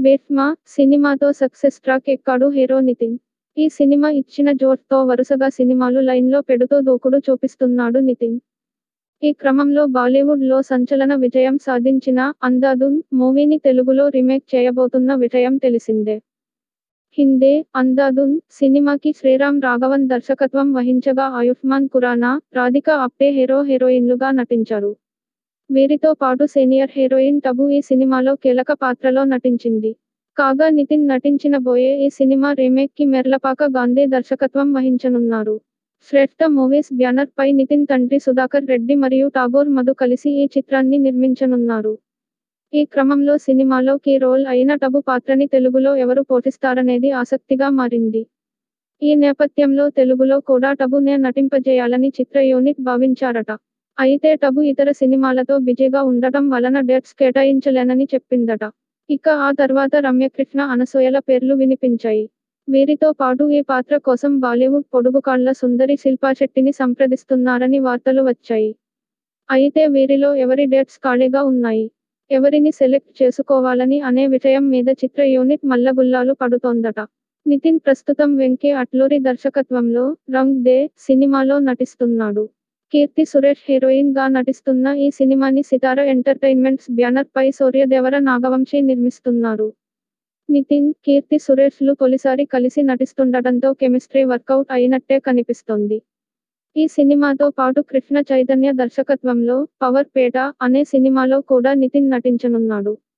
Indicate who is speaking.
Speaker 1: బేట్మా సినిమాతో success track ఎక్కాడు hero Nithin ఈ సినిమా ఇచ్చిన జోష్తో వరుసగా సినిమాలు లైన్లో పెడుతూ దూకుడు చూపిస్తున్నాడు నితిన్ ఈ క్రమంలో బాలీవుడ్ లో సంచలన విజయం సాధించిన అంధాధున్ మూవీని తెలుగులో రీమేక్ చేయబోతున్న విషయం తెలిసిందే హిందే అంధాధున్ సినిమాకి శ్రీరామ్ రాఘవన్ దర్శకత్వం వహించగా ఆయుష్మాన్ ఖురానా రాధిక అప్టే హీరో హీరోయిన్లుగా నటించారు వీరితో పాటు సీనియర్ హీరోయిన్ టబు ఈ సినిమాలో కీలక పాత్రలో నటించింది కాగా నితిన్ నటించిన బోయే ఈ సినిమా రీమేక్ కి మెర్లపాక గాంధీ దర్శకత్వం వహించనున్నారు శ్రేష్ఠ మూవీస్ బ్యానర్ పై నితిన్ తండ్రి సుధాకర్ రెడ్డి మరియు టాగోర్ మధు కలిసి ఈ చిత్రాన్ని నిర్మించనున్నారు ఈ క్రమంలో సినిమాలో కీ రోల్ అయిన టబు పాత్రని తెలుగులో ఎవరు పోషిస్తారనేది ఆసక్తిగా మారింది ఈ నేపథ్యంలో తెలుగులో కూడా టబునే నటింపజేయాలని చిత్ర యూనిట్ భావించారట అయితే టబు ఇతర సినిమాలతో బిజీగా ఉండటం వలన డేట్స్ కేటాయించలేనని చెప్పిందట ఇక ఆ తర్వాత రమ్యకృష్ణ అనసూయల పేర్లు వినిపించాయి వీరితో పాటు ఈ పాత్ర కోసం బాలీవుడ్ పొడుగుకాళ్ల సుందరి శిల్పా శెట్టిని సంప్రదిస్తున్నారని వార్తలు వచ్చాయి అయితే వీరిలో ఎవరి డేట్స్ ఖాళీగా ఉన్నాయి ఎవరిని సెలెక్ట్ చేసుకోవాలని అనే విషయం మీద చిత్ర యూనిట్ మల్లగుల్లాలు పడుతోందట నితిన్ ప్రస్తుతం వెంకీ అట్లూరి దర్శకత్వంలో రంగ్ దే సినిమాలో నటిస్తున్నాడు కీర్తి సురేష్ హీరోయిన్ గా నటిస్తున్న ఈ సినిమాని సితార ఎంటర్టైన్మెంట్స్ బ్యానర్ పై సూర్యదేవర నాగవంశీ నిర్మిస్తున్నారు నితిన్ కీర్తి సురేష్ లు తొలిసారి కలిసి నటిస్తుండటంతో కెమిస్ట్రీ వర్కౌట్ అయినట్టే కనిపిస్తోంది ఈ సినిమాతో పాటు కృష్ణ చైతన్య దర్శకత్వంలో పవర్ పేట అనే సినిమాలో కూడా నితిన్ నటించనున్నాడు